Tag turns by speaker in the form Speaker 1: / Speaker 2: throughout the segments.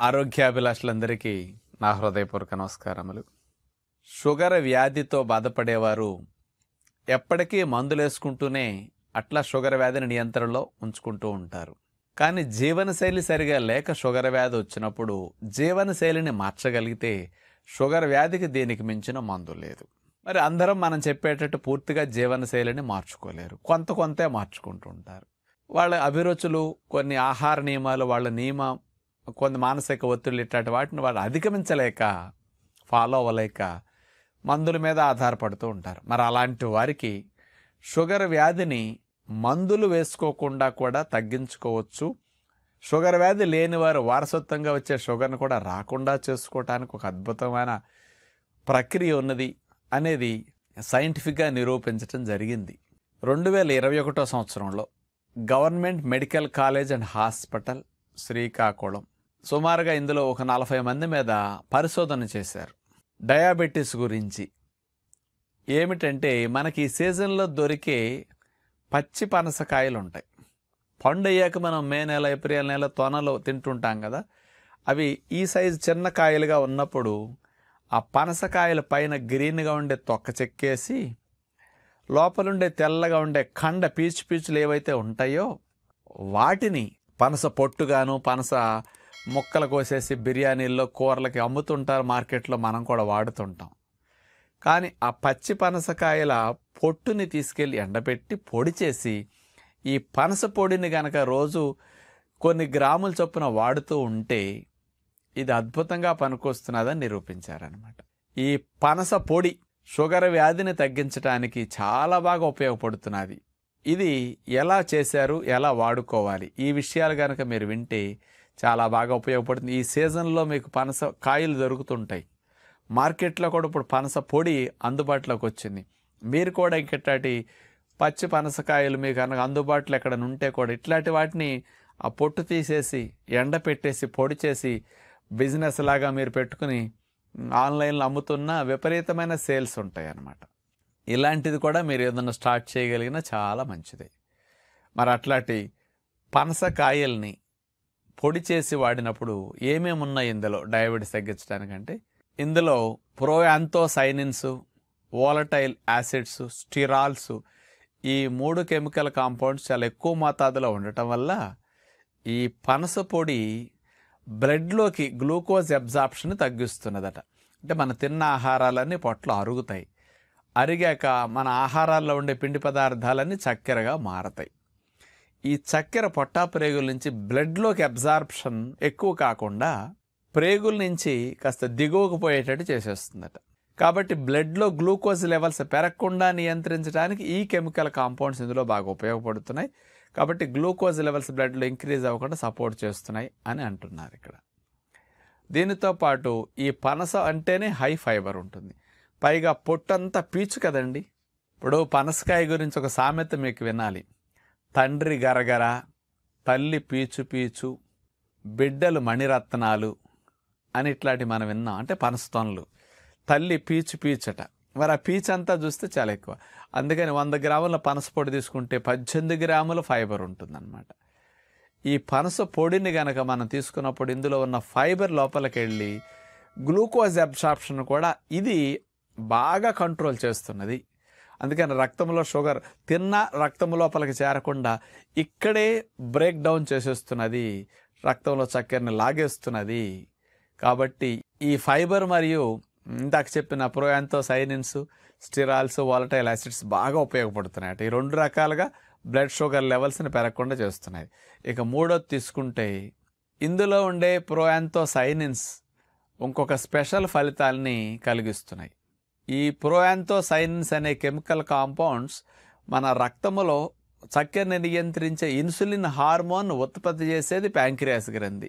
Speaker 1: ఆరోగ్యాభిలాషులందరికీ నా హృదయపూర్వక నమస్కారములు షుగర్ వ్యాధితో బాధపడేవారు ఎప్పటికీ మందులు వేసుకుంటూనే అట్లా షుగర్ వ్యాధిని నియంత్రణలో ఉంచుకుంటూ ఉంటారు కానీ జీవనశైలి సరిగా లేక షుగర్ వ్యాధి వచ్చినప్పుడు జీవనశైలిని మార్చగలిగితే షుగర్ వ్యాధికి దీనికి మించిన మందు లేదు మరి అందరం మనం చెప్పేటట్టు పూర్తిగా జీవనశైలిని మార్చుకోలేరు కొంత కొంతే మార్చుకుంటూ ఉంటారు వాళ్ళ అభిరుచులు కొన్ని ఆహార నియమాలు వాళ్ళ నియమ కొన్ని మానసిక ఒత్తిళ్ళు ఇట్లాంటి వాటిని వాళ్ళు అధిగమించలేక ఫాలో అవ్వలేక మందుల మీద ఆధారపడుతూ ఉంటారు మరి అలాంటి వారికి షుగర్ వ్యాధిని మందులు వేసుకోకుండా కూడా తగ్గించుకోవచ్చు షుగర్ వ్యాధి లేని వారు వారసత్వంగా వచ్చే షుగర్ని కూడా రాకుండా చేసుకోవటానికి ఒక అద్భుతమైన ప్రక్రియ ఉన్నది అనేది సైంటిఫిక్గా నిరూపించడం జరిగింది రెండు వేల ఇరవై ఒకటో సంవత్సరంలో government medical college and hospital Srikakulam సుమారుగా ఇందులో ఒక నలభై మంది మీద పరిశోధన చేశారు డయాబెటీస్ గురించి ఏమిటంటే మనకి ఈ సీజన్లో దొరికే పచ్చి పనసకాయలు ఉంటాయి పండు అయ్యాక మనం మే నెల ఏప్రిల్ నెల తొనలు తింటుంటాం కదా అవి ఈ సైజు చిన్న కాయలుగా ఉన్నప్పుడు ఆ పనసకాయల పైన గ్రీన్గా ఉండే తొక్క చెక్కేసి లోపలుండే తెల్లగా ఉండే కండ పీచు పీచులు ఏవైతే ఉంటాయో వాటిని పనస పొట్టుగాను పనస ముక్కలు కోసేసి బిర్యానీల్లో కూరలకి అమ్ముతుంటారు మార్కెట్లో మనం కూడా వాడుతుంటాం కానీ ఆ పచ్చి పనసకాయల పొట్టుని తీసుకెళ్ళి ఎండబెట్టి పొడి చేసి ఈ పనస పొడిని గనక రోజు కొన్ని గ్రాముల చొప్పున వాడుతూ ఉంటే ఇది అద్భుతంగా పనికొస్తున్నదని నిరూపించారనమాట ఈ పనస పొడి షుగర్ వ్యాధిని తగ్గించడానికి చాలా బాగా ఉపయోగపడుతున్నది ఇది ఎలా చేశారు ఎలా వాడుకోవాలి ఈ విషయాలు కనుక మీరు వింటే చాలా బాగా ఉపయోగపడుతుంది ఈ సీజన్లో మీకు పనస కాయలు దొరుకుతుంటాయి మార్కెట్లో కూడా ఇప్పుడు పనస పొడి అందుబాటులోకి వచ్చింది మీరు కూడా ఇంకెట్లాంటి పచ్చి పనసకాయలు మీకు కనుక అందుబాటులో ఎక్కడ ఉంటే కూడా ఇట్లాంటి వాటిని ఆ పొట్టు తీసేసి ఎండ పెట్టేసి పొడి చేసి బిజినెస్ లాగా మీరు పెట్టుకుని ఆన్లైన్లో అమ్ముతున్న విపరీతమైన సేల్స్ ఉంటాయి అన్నమాట ఇలాంటిది కూడా మీరు ఏదన్నా స్టార్ట్ చేయగలిగినా చాలా మంచిది మరి అట్లాంటి పనసకాయల్ని పొడి చేసి వాడినప్పుడు ఏమేమి ఉన్నాయి ఇందులో డయాబెటీస్ తగ్గించడానికంటే ఇందులో ప్రోయాంతోసైనిన్స్ వోలటైల్ యాసిడ్స్ స్టిరాల్స్ ఈ మూడు కెమికల్ కాంపౌండ్స్ చాలా ఎక్కువ మోతాదులో ఉండటం వల్ల ఈ పనస పొడి బ్లడ్లోకి గ్లూకోజ్ అబ్జార్ప్షన్ తగ్గిస్తున్నదట అంటే మన తిన్న ఆహారాలన్నీ పొట్టలో అరుగుతాయి అరిగాక మన ఆహారాల్లో ఉండే పిండి పదార్థాలన్నీ చక్కెరగా మారతాయి ఈ చక్కెర పొట్టా ప్రేగుల నుంచి బ్లడ్లోకి అబ్జార్ప్షన్ ఎక్కువ కాకుండా ప్రేగుల నుంచి కాస్త దిగువకు పోయేటట్టు చేసేస్తుందట కాబట్టి బ్లడ్లో గ్లూకోజ్ లెవెల్స్ పెరగకుండా నియంత్రించడానికి ఈ కెమికల్ కాంపౌండ్స్ ఇందులో బాగా ఉపయోగపడుతున్నాయి కాబట్టి గ్లూకోజ్ లెవెల్స్ బ్లడ్లో ఇంక్రీజ్ అవ్వకుండా సపోర్ట్ చేస్తున్నాయి అని అంటున్నారు ఇక్కడ దీనితో పాటు ఈ పనస అంటేనే హై ఫైబర్ ఉంటుంది పైగా పొట్టంతా పీచు కదండి ఇప్పుడు పనసకాయ గురించి ఒక సామెత మీకు వినాలి తండ్రి గరగర తల్లి పీచు పీచు బిడ్డలు మణిరత్నాలు అని ఇట్లాంటి మనం విన్నాం అంటే పనసతోనలు తల్లి పీచు పీచట మరి ఆ పీచు అంతా చూస్తే చాలా ఎక్కువ అందుకని వంద గ్రాముల పనస పొడి తీసుకుంటే పద్దెనిమిది గ్రాముల ఫైబర్ ఉంటుందన్నమాట ఈ పనస పొడిని గనక మనం తీసుకున్నప్పుడు ఇందులో ఉన్న ఫైబర్ లోపలికి వెళ్ళి గ్లూకోజ్ అబ్సార్ప్షన్ కూడా ఇది బాగా కంట్రోల్ చేస్తున్నది అందుకని రక్తంలో షుగర్ తిన్న రక్తం లోపలికి చేరకుండా ఇక్కడే బ్రేక్ డౌన్ చేసేస్తున్నది రక్తంలో చక్కెరని లాగేస్తున్నది కాబట్టి ఈ ఫైబర్ మరియు ఇందాక చెప్పిన ప్రోయాంతోసైనిన్స్ స్టిరాల్స్ వాలటైల్ యాసిడ్స్ బాగా ఉపయోగపడుతున్నాయి ఈ రెండు రకాలుగా బ్లడ్ షుగర్ లెవెల్స్ని పెరగకుండా చేస్తున్నాయి ఇక మూడోది తీసుకుంటే ఇందులో ఉండే ప్రోయాంతోసైనిన్స్ ఇంకొక స్పెషల్ ఫలితాలని కలిగిస్తున్నాయి ఈ ప్రోయాంతోసైనిన్స్ అనే కెమికల్ కాంపౌండ్స్ మన రక్తములో చక్కెరని నియంత్రించే ఇన్సులిన్ హార్మోన్ ఉత్పత్తి చేసేది ప్యాంక్రియాస్ గ్రంథి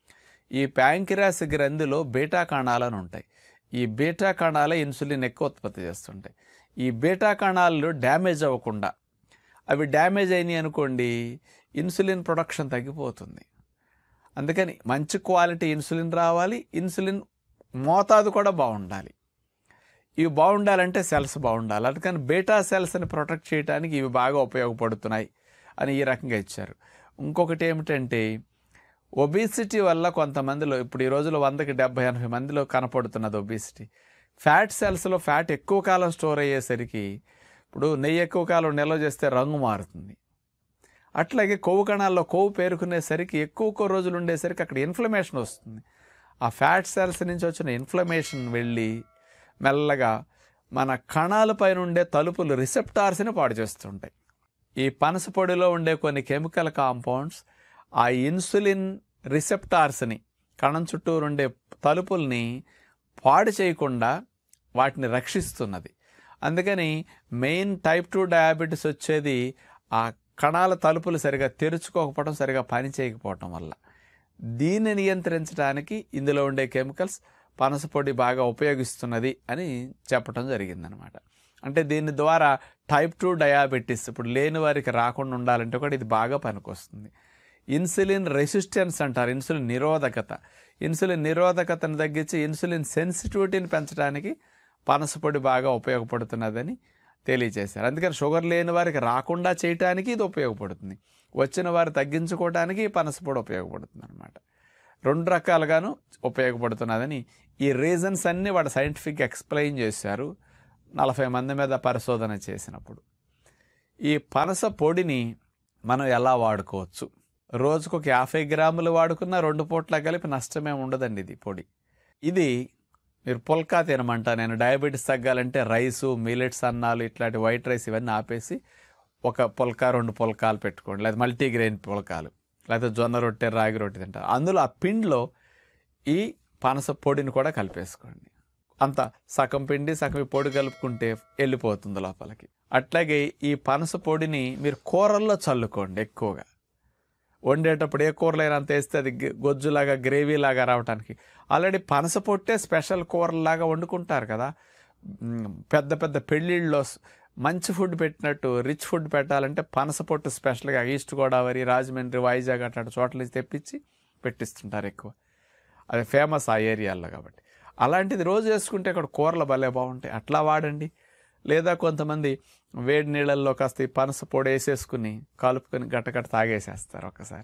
Speaker 1: ఈ ప్యాంక్రియాస్ గ్రంథిలో బీటా కణాలను ఉంటాయి ఈ బీటా కణాలే ఇన్సులిన్ ఎక్కువ ఉత్పత్తి చేస్తుంటాయి ఈ బీటా కణాలు డ్యామేజ్ అవ్వకుండా అవి డ్యామేజ్ అయినాయి అనుకోండి ఇన్సులిన్ ప్రొడక్షన్ తగ్గిపోతుంది అందుకని మంచి క్వాలిటీ ఇన్సులిన్ రావాలి ఇన్సులిన్ మోతాదు కూడా బాగుండాలి ఇవి బాగుండాలంటే సెల్స్ బాగుండాలి అందుకని బీటా సెల్స్ని ప్రొటెక్ట్ చేయడానికి ఇవి బాగా ఉపయోగపడుతున్నాయి అని ఈ రకంగా ఇచ్చారు ఇంకొకటి ఏమిటంటే ఒబిసిటీ వల్ల కొంతమందిలో ఇప్పుడు ఈ రోజులో వందకి డెబ్బై ఎనభై మందిలో కనపడుతున్నది ఒబిసిటీ ఫ్యాట్ సెల్స్లో ఫ్యాట్ ఎక్కువ కాలం స్టోర్ అయ్యేసరికి ఇప్పుడు నెయ్యి ఎక్కువ కాలం నిల్వ చేస్తే రంగు మారుతుంది అట్లాగే కొవ్వు కణాల్లో కొవ్వు పేరుకునేసరికి ఎక్కువ రోజులు ఉండేసరికి అక్కడ ఇన్ఫ్లమేషన్ వస్తుంది ఆ ఫ్యాట్ సెల్స్ నుంచి వచ్చిన ఇన్ఫ్లమేషన్ వెళ్ళి మెల్లగా మన కణాలపైన ఉండే తలుపులు రిసెప్టార్స్ని పాడు చేస్తుంటాయి ఈ పనస పొడిలో ఉండే కొన్ని కెమికల్ కాంపౌండ్స్ ఆ ఇన్సులిన్ రిసెప్టార్స్ని కణం చుట్టూరు ఉండే తలుపుల్ని పాడు చేయకుండా వాటిని రక్షిస్తున్నది అందుకని మెయిన్ టైప్ టూ డయాబెటీస్ వచ్చేది ఆ కణాల తలుపులు సరిగా తెరుచుకోకపోవడం సరిగా పని చేయకపోవటం వల్ల దీన్ని నియంత్రించడానికి ఇందులో ఉండే కెమికల్స్ పనస పొడి బాగా ఉపయోగిస్తున్నది అని చెప్పడం జరిగిందనమాట అంటే దీని ద్వారా టైప్ టూ డయాబెటీస్ ఇప్పుడు లేని వారికి రాకుండా ఉండాలంటే కూడా ఇది బాగా పనికొస్తుంది ఇన్సులిన్ రెసిస్టెన్స్ అంటారు ఇన్సులిన్ నిరోధకత ఇన్సులిన్ నిరోధకతను తగ్గించి ఇన్సులిన్ సెన్సిటివిటీని పెంచడానికి పనస పొడి బాగా ఉపయోగపడుతున్నదని తెలియజేశారు అందుకని షుగర్ లేని వారికి రాకుండా చేయటానికి ఇది ఉపయోగపడుతుంది వచ్చిన వారు తగ్గించుకోవడానికి ఈ పనస పొడి ఉపయోగపడుతుంది అనమాట రెండు రకాలుగాను ఉపయోగపడుతున్నదని ఈ రీజన్స్ అన్నీ వాడు సైంటిఫిక్ ఎక్స్ప్లెయిన్ చేశారు నలభై మంది మీద పరిశోధన చేసినప్పుడు ఈ పనస పొడిని మనం ఎలా వాడుకోవచ్చు రోజుకు ఒక యాభై గ్రాములు వాడుకున్న రెండు పూట్ల కలిపి నష్టమే ఉండదండి ఇది పొడి ఇది మీరు పుల్కా తినమంట నేను డయాబెటీస్ తగ్గాలంటే రైసు మిలెట్స్ అన్నాలు ఇట్లాంటి వైట్ రైస్ ఇవన్నీ ఆపేసి ఒక పుల్కా రెండు పుల్కాలు పెట్టుకోండి లేదా మల్టీగ్రెయిన్ పుల్కాలు లేకపోతే జొన్న రొట్టె రాగి రొట్టె తింటారు అందులో ఆ పిండిలో ఈ పనస పొడిని కూడా కలిపేసుకోండి అంత సగం పిండి సగం ఈ పొడి కలుపుకుంటే వెళ్ళిపోతుంది లోపలికి అట్లాగే ఈ పనస పొడిని మీరు కూరల్లో చల్లుకోండి ఎక్కువగా వండేటప్పుడు ఏ కూరలైనా అంత వేస్తే అది గ- గొజ్జులాగా గ్రేవీలాగా రావడానికి ఆల్రెడీ పనస పొట్టే స్పెషల్ కూరలాగా వండుకుంటారు కదా మ్, పెద్ద పెద్ద పెళ్ళిళ్ళలో స్- మంచి ఫుడ్ పెట్టినట్టు రిచ్ ఫుడ్ పెట్టాలంటే పనస పొట్టు స్పెషల్గా ఈస్ట్ గోదావరి రాజమండ్రి వైజాగ్ అట్లాంటి చోట్ల నుంచి తెప్పించి పెట్టిస్తుంటారు ఎక్కువ అది ఫేమస్ ఆ ఏరియాల్లో కాబట్టి అలాంటిది రోజు వేసుకుంటే అక్కడ కూరలు భలే బాగుంటాయి అట్లా వాడండి లేదా కొంతమంది వేడి నీళ్ళల్లో కాస్త ఈ పనస పొడి వేసేసుకుని కలుపుకొని గట్టగట్ట తాగేసేస్తారు ఒకసారి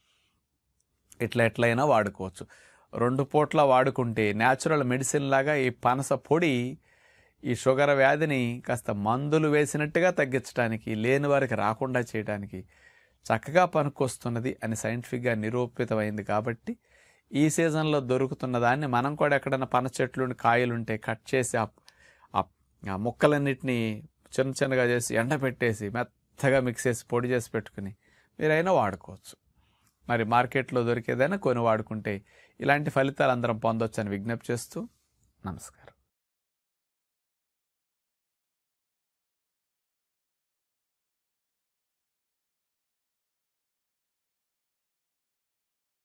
Speaker 1: ఇట్లా ఎట్లయినా వాడుకోవచ్చు రెండు పూట్ల వాడుకుంటే న్యాచురల్ మెడిసిన్ లాగా ఈ పనస పొడి ఈ షుగర్ వ్యాధిని కాస్త మందులు వేసినట్టుగా తగ్గించడానికి లేని వారికి రాకుండా చేయడానికి చక్కగా పనికొస్తున్నది అని సైంటిఫిక్గా నిరూపితమైంది కాబట్టి ఈ సీజన్లో దొరుకుతున్న దాన్ని మనం కూడా ఎక్కడైనా పనస చెట్లు కాయలుంటే కట్ చేసి ఆ- ఆ- ఆ ముక్కలన్నిటినీ చిన్న చిన్నగా చేసి ఎండబెట్టేసి మెత్తగా మిక్స్ చేసి పొడి చేసి పెట్టుకుని మీరైనా వాడుకోవచ్చు మరి మార్కెట్లో దొరికేదైనా కొని వాడుకుంటే ఇలాంటి ఫలితాలు అందరం పొందొచ్చని విజ్ఞప్తి చేస్తూ నమస్కారం